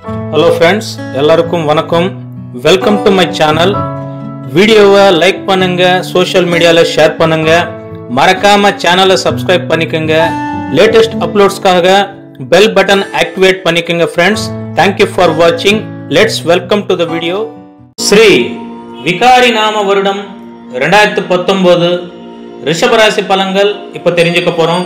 hello friends எல்லாருக்கும் வணக்கம் welcome to my channel வீடியோவை லைக் பண்ணுங்க சோஷியல் மீடியாவில் ஷேர் பண்ணுங்க மறக்காம சேனலை சப்ஸ்கிரைப் பண்ணிக்கோங்க லேட்டஸ்ட் அப்லோட்ஸ்க்காக பெல் பட்டன் ஆக்டிவேட் பண்ணிக்கோங்க ஃப்ரெண்ட்ஸ் தேங்க்யூ ஃபார் வாட்சிங் let's welcome to the video Sri Vikari நாம வருடம் ரெண்டாயிரத்து பத்தொம்போது ரிஷபராசி பலன்கள் இப்போ தெரிஞ்சுக்க போகிறோம்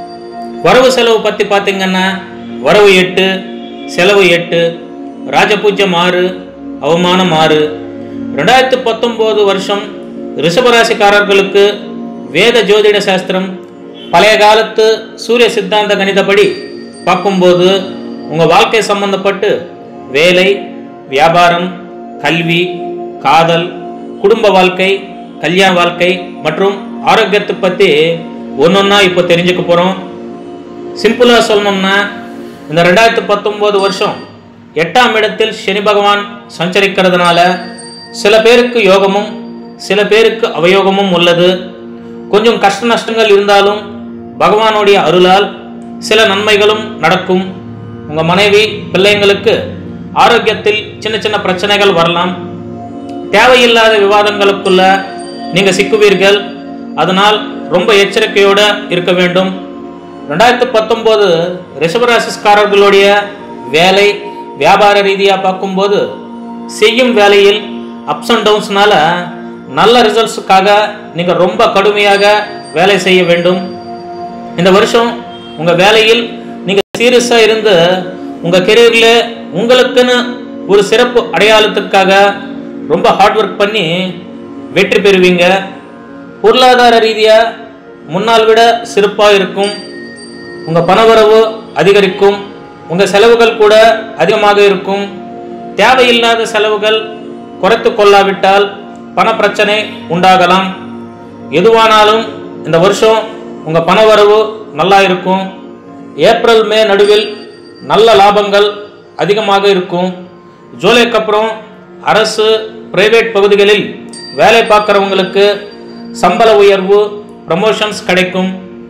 வரவு செலவு பற்றி பார்த்தீங்கன்னா வரவு எட்டு செலவு எட்டு ராஜபூஜ்யம் ஆறு அவமானம் ஆறு ரெண்டாயிரத்து பத்தொம்போது வருஷம் ரிஷபராசிக்காரர்களுக்கு வேத ஜோதிட சாஸ்திரம் பழைய காலத்து சூரிய சித்தாந்த கணிதப்படி பார்க்கும்போது உங்கள் வாழ்க்கை சம்பந்தப்பட்டு வேலை வியாபாரம் கல்வி காதல் குடும்ப வாழ்க்கை கல்யாண வாழ்க்கை மற்றும் ஆரோக்கியத்தை பற்றி ஒன்றொன்னா இப்போ தெரிஞ்சுக்க போகிறோம் சிம்பிளாக சொல்லணும்னா இந்த ரெண்டாயிரத்து பத்தொம்போது வருஷம் எட்டாம் இடத்தில் சனி பகவான் சஞ்சரிக்கிறதுனால சில பேருக்கு யோகமும் சில பேருக்கு அவயோகமும் உள்ளது கொஞ்சம் கஷ்ட நஷ்டங்கள் இருந்தாலும் பகவானுடைய அருளால் சில நன்மைகளும் நடக்கும் உங்கள் மனைவி பிள்ளைங்களுக்கு ஆரோக்கியத்தில் சின்ன சின்ன பிரச்சனைகள் வரலாம் தேவையில்லாத விவாதங்களுக்குள்ள நீங்கள் சிக்குவீர்கள் அதனால் ரொம்ப எச்சரிக்கையோட இருக்க வேண்டும் ரெண்டாயிரத்து பத்தொம்போது ரிஷபராசிஸ்காரர்களுடைய வேலை வியாபார ரீதியாக பார்க்கும்போது செய்யும் வேலையில் அப்ஸ் அண்ட் டவுன்ஸ்னால நல்ல ரிசல்ட்ஸுக்காக நீங்கள் ரொம்ப கடுமையாக வேலை செய்ய வேண்டும் இந்த வருஷம் உங்கள் வேலையில் நீங்கள் சீரியஸாக இருந்து உங்கள் கெரியரில் உங்களுக்குன்னு ஒரு சிறப்பு அடையாளத்துக்காக ரொம்ப ஹார்ட் ஒர்க் பண்ணி வெற்றி பெறுவீங்க பொருளாதார ரீதியாக முன்னால் விட சிறப்பாக இருக்கும் உங்கள் பணவரவு அதிகரிக்கும் உங்கள் செலவுகள் கூட அதிகமாக இருக்கும் தேவையில்லாத செலவுகள் குறைத்து கொள்ளாவிட்டால் பண பிரச்சனை உண்டாகலாம் எதுவானாலும் இந்த வருஷம் உங்கள் பணவரவு நல்லா இருக்கும் ஏப்ரல் மே நடுவில் நல்ல லாபங்கள் அதிகமாக இருக்கும் ஜூலைக்கு அப்புறம் அரசு பிரைவேட் பகுதிகளில் வேலை பார்க்குறவங்களுக்கு சம்பள உயர்வு ப்ரமோஷன்ஸ் கிடைக்கும்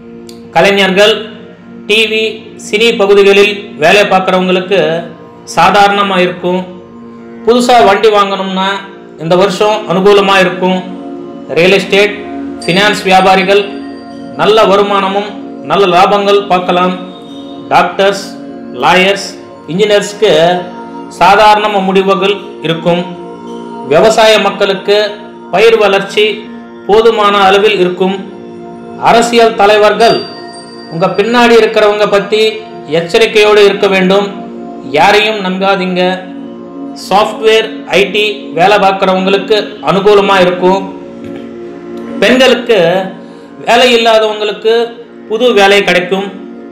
கலைஞர்கள் டிவி சினி பகுதிகளில் வேலை பார்க்குறவங்களுக்கு சாதாரணமாக இருக்கும் புதுசாக வண்டி வாங்கணும்னா இந்த வருஷம் அனுகூலமாக இருக்கும் ரியல் எஸ்டேட் ஃபினான்ஸ் வியாபாரிகள் நல்ல வருமானமும் நல்ல லாபங்கள் பார்க்கலாம் டாக்டர்ஸ் லாயர்ஸ் இன்ஜினியர்ஸ்க்கு சாதாரண முடிவுகள் இருக்கும் விவசாய மக்களுக்கு பயிர் வளர்ச்சி போதுமான அளவில் இருக்கும் அரசியல் தலைவர்கள் உங்க பின்னாடி இருக்கிறவங்க பத்தி எச்சரிக்கையோடு இருக்க வேண்டும் யாரையும் நம்பாதீங்க சாஃப்ட்வேர் ஐடி வேலை பார்க்குறவங்களுக்கு அனுகூலமாக இருக்கும் பெண்களுக்கு வேலை இல்லாதவங்களுக்கு புது வேலை கிடைக்கும்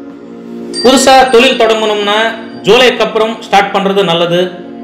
புதுசாக தொழில் தொடங்கணும்னா ஜூலைக்கு அப்புறம் ஸ்டார்ட் பண்ணுறது நல்லது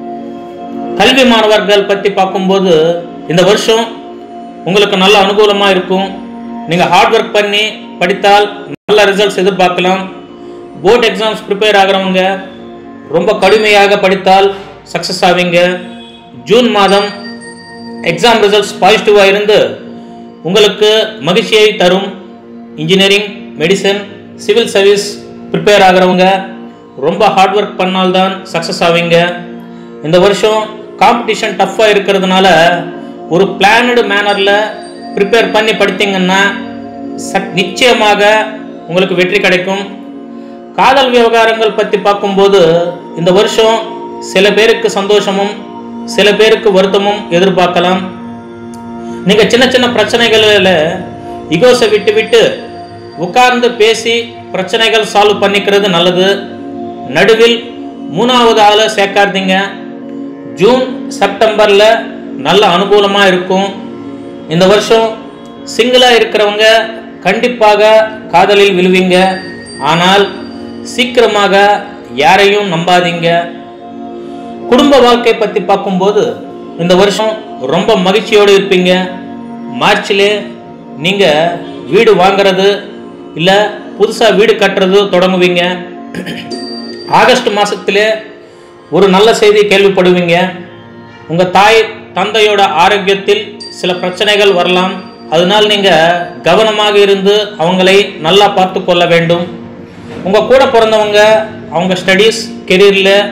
கல்வி மாணவர்கள் பற்றி பார்க்கும்போது இந்த வருஷம் உங்களுக்கு நல்ல அனுகூலமாக இருக்கும் நீங்கள் ஹார்ட் ஒர்க் பண்ணி படித்தால் நல்ல ரிசல்ட்ஸ் எதிர்பார்க்கலாம் போர்டு எக்ஸாம்ஸ் ப்ரிப்பேர் ஆகிறவங்க ரொம்ப கடுமையாக படித்தால் சக்ஸஸ் ஆவீங்க ஜூன் மாதம் எக்ஸாம் ரிசல்ட்ஸ் பாசிட்டிவாக இருந்து உங்களுக்கு மகிழ்ச்சியை தரும் engineering medicine civil service prepare ஆகிறவங்க ரொம்ப ஹார்ட் ஒர்க் பண்ணால்தான் சக்ஸஸ் ஆவீங்க இந்த வருஷம் காம்படிஷன் டஃப்பாக இருக்கிறதுனால ஒரு பிளானடு மேனரில் ப்ரிப்பேர் பண்ணி படித்தீங்கன்னா சட் நிச்சயமாக உங்களுக்கு வெற்றி கிடைக்கும் காதல் விவகாரங்கள் பற்றி பார்க்கும்போது இந்த வருஷம் சில பேருக்கு சந்தோஷமும் சில பேருக்கு வருத்தமும் எதிர்பார்க்கலாம் நீங்கள் சின்ன சின்ன பிரச்சனைகளில் இகோஸை விட்டு விட்டு உட்கார்ந்து பேசி பிரச்சனைகள் சால்வ் பண்ணிக்கிறது நல்லது நடுவில் மூணாவது ஆளை சேர்க்காதீங்க ஜூன் செப்டம்பரில் நல்ல அனுகூலமாக இருக்கும் இந்த வருஷம் சிங்கிளாக இருக்கிறவங்க கண்டிப்பாக காதலில் விழுவீங்க ஆனால் சீக்கிரமாக யாரையும் நம்பாதீங்க குடும்ப வாழ்க்கை பற்றி பார்க்கும்போது இந்த வருஷம் ரொம்ப மகிழ்ச்சியோடு இருப்பீங்க மார்ச்சிலே நீங்கள் வீடு வாங்குறது இல்லை புதுசாக வீடு கட்டுறது தொடங்குவீங்க ஆகஸ்ட் மாதத்திலே ஒரு நல்ல செய்தி கேள்விப்படுவீங்க உங்கள் தாய் தந்தையோட ஆரோக்கியத்தில் சில பிரச்சனைகள் வரலாம் அதனால் நீங்கள் கவனமாக இருந்து அவங்களை நல்லா பார்த்து கொள்ள வேண்டும் உங்கள் கூட பிறந்தவங்க அவங்க ஸ்டடீஸ் கெரியரில்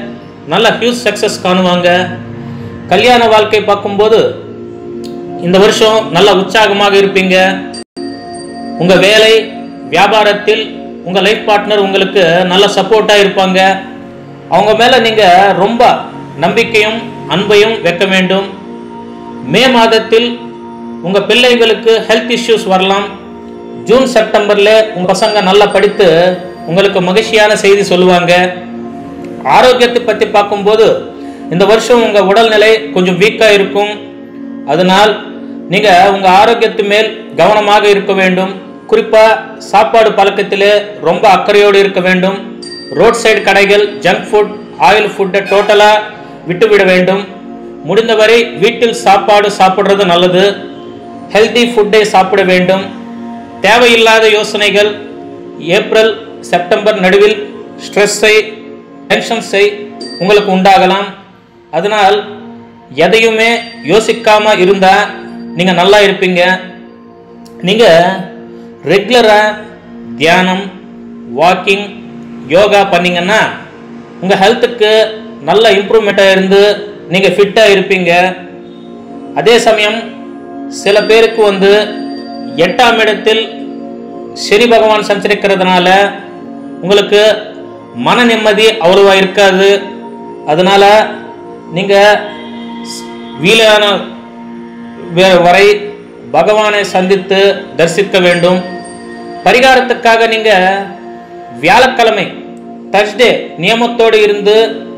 நல்ல ஹியூஸ் சக்சஸ் காணுவாங்க கல்யாண வாழ்க்கை பார்க்கும்போது இந்த வருஷம் நல்ல உற்சாகமாக இருப்பீங்க உங்க வேலை வியாபாரத்தில் உங்க லைஃப் பார்ட்னர் உங்களுக்கு நல்ல சப்போர்ட்டா இருப்பாங்க அவங்க மேல நீங்க ரொம்ப நம்பிக்கையும் அன்பையும் வைக்க வேண்டும் மே மாதத்தில் உங்க பிள்ளைங்களுக்கு ஹெல்த் இஷ்யூஸ் வரலாம் ஜூன் செப்டம்பர்ல உங்க பசங்க நல்லா படித்து உங்களுக்கு மகிழ்ச்சியான செய்தி சொல்லுவாங்க ஆரோக்கியத்தை பற்றி பார்க்கும்போது இந்த வருஷம் உங்க உடல்நிலை கொஞ்சம் வீக்கா இருக்கும் அதனால் நீங்க உங்க ஆரோக்கியத்து மேல் கவனமாக இருக்க வேண்டும் குறிப்பா சாப்பாடு பழக்கத்திலே ரொம்ப அக்கறையோடு இருக்க வேண்டும் ரோட் சைடு கடைகள் ஜங்க் ஃபுட் ஆயில் ஃபுட்டை டோட்டலா விட்டுவிட வேண்டும் முடிந்தவரை வீட்டில் சாப்பாடு சாப்பிடுறது நல்லது ஹெல்தி ஃபுட்டை சாப்பிட வேண்டும் தேவையில்லாத யோசனைகள் ஏப்ரல் செப்டம்பர் நடுவில் ஸ்ட்ரெஸ்ஸை டென்ஷன்ஸை உங்களுக்கு உண்டாகலாம் அதனால் எதையுமே யோசிக்காம இருந்தா நீங்க நல்லா இருப்பீங்க நீங்க ரெகுலரா தியானம் வாக்கிங் யோகா பண்ணீங்கன்னா உங்க ஹெல்த்துக்கு நல்ல இம்ப்ரூவ்மெண்ட்டாக இருந்து நீங்க ஃபிட்டா இருப்பீங்க அதே சமயம் சில பேருக்கு வந்து எட்டாம் இடத்தில் சனி பகவான் சஞ்சரிக்கிறதுனால உங்களுக்கு மன நிம்மதி அவ்வளவா இருக்காது அதனால நீங்க ஸ்- வீலான வே- வரை பகவானை சந்தித்து தரிசிக்க வேண்டும் பரிகாரத்துக்காக நீங்க வியாழக்கிழமை தர்ஸ்டே நியமத்தோடு இருந்து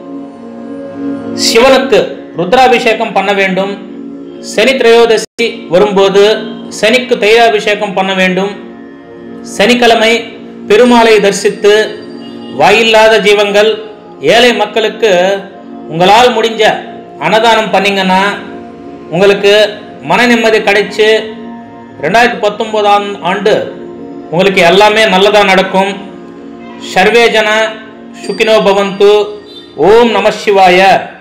சிவனுக்கு ருத்ராபிஷேகம் பண்ண வேண்டும் சனி திரையோதசி வரும்போது சனிக்கு தைலாபிஷேகம் பண்ண வேண்டும் சனிக்கிழமை பெருமாளை தரிசித்து வாயில்லாத ஜீவங்கள் ஏழை மக்களுக்கு உங்களால் முடிஞ்ச அன்னதானம் பண்ணீங்கன்னா உங்களுக்கு மன நிம்மதி கிடைச்சு ரெண்டாயிரத்தி பத்தொன்பதாம் ஆண்டு உங்களுக்கு எல்லாமே நல்லதா நடக்கும் சர்வே ஜன சுகினோ பவந்து ஓம் நம சிவாய